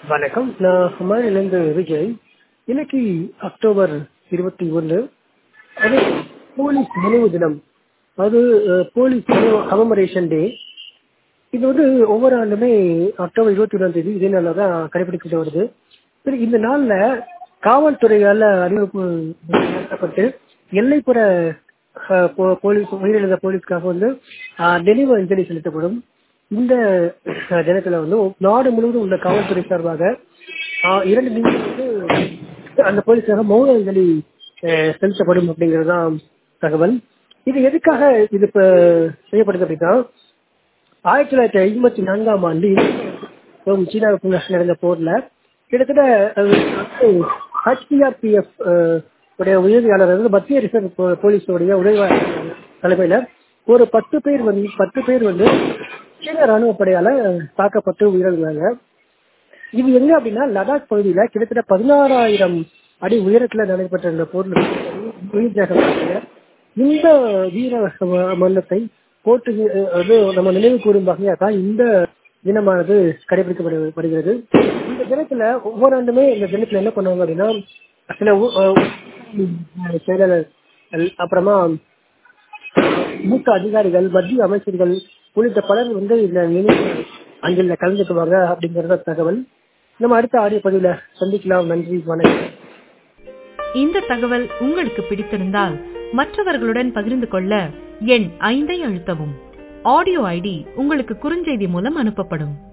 வணக்கம் நான் மதுரையிலேருந்து விஜய் இன்னைக்கு அக்டோபர் இருபத்தி ஒன்று அது போலீஸ் நினைவு தினம் அது அஹ், போலீஸ் கமமரேஷன் டே இது வந்து ஒவ்வொரு ஆண்டுமே அக்டோபர் இருபத்தி ஒன்றாம் தேதி இதே நாளில் தான் கடைபிடிக்கப்பட்டு வருது சரி இந்த நாளில் காவல்துறையால் அறிவிப்பு நடத்தப்பட்டு எல்லைப்புற அஹ், போ- போலீஸ் உயிரிழந்த போலீஸ்க்காக வந்து அஹ், நினைவு அஞ்சலி செலுத்தப்படும் இந்த அஹ், தினத்துல வந்து நாடு முழுவதும் உள்ள காவல்துறை சார்பாக அஹ், இரண்டு நிமிடம் வந்து அந்த போலீஸாக மௌன அஞ்சலி அஹ், செலுத்தப்படும் அப்படிங்கிறது தான் தகவல் இது எதுக்காக இது இப்போ செய்யப்படுது அப்படின்னா ஆயிரத்தி தொள்ளாயிரத்தி ஐம்பத்தி நான்காம் ஆண்டு இந்தியாவுக்கும் சீனாவுக்கும் நடந்த போர்ல கிட்டத்தட்ட ஹெச்பிஆர்பிஎஃப் உடைய உதவியாளர் வந்து மத்திய ரிசர்வ் போ- போலீஸோடைய உதவியாளர் தலைமையில ஒரு பத்து பேர் வந்து பத்து பேர் வந்து சீன ராணுவ படையால தாக்கப்பட்டு உயிரிழந்தாங்க இது எங்க அப்படின்னா லடாக் பகுதியில கிட்டத்தட்ட பதினாறாயிரம் அடி உயரத்துல நடைபெற்ற இந்த போர்ல உயிர் தியாகம் பண்ணாங்க. இந்த வீர ம- மரணத்தை போட்டு அது நம்ம நினைவு கூறும் வகையாக தான் இந்த தினமானது கடைபிடிக்கப்படுகிறது இந்த தினத்துல ஒவ்வொரு ஆண்டுமே இந்த தினத்துல என்ன பண்ணுவாங்க அப்படின்னா சில ஊ- அஹ் செயலாளர் அப்புறமா மூத்த அதிகாரிகள் மத்திய அமைச்சர்கள் உள்ளிட்ட பலர் வந்து இந்த நினைவு அஞ்சலில் கலந்துக்குவாங்க அப்படிங்கறத தகவல் நம்ம அடுத்த ஆடியோ பதிவுல சந்திக்கலாம் நன்றி வணக்கம் இந்த தகவல் உங்களுக்கு பிடித்திருந்தால் மற்றவர்களுடன் பகிர்ந்து கொள்ள எண் ஐந்தை அழுத்தவும் ஆடியோ ஐடி உங்களுக்கு குறுஞ்செய்தி மூலம் அனுப்பப்படும்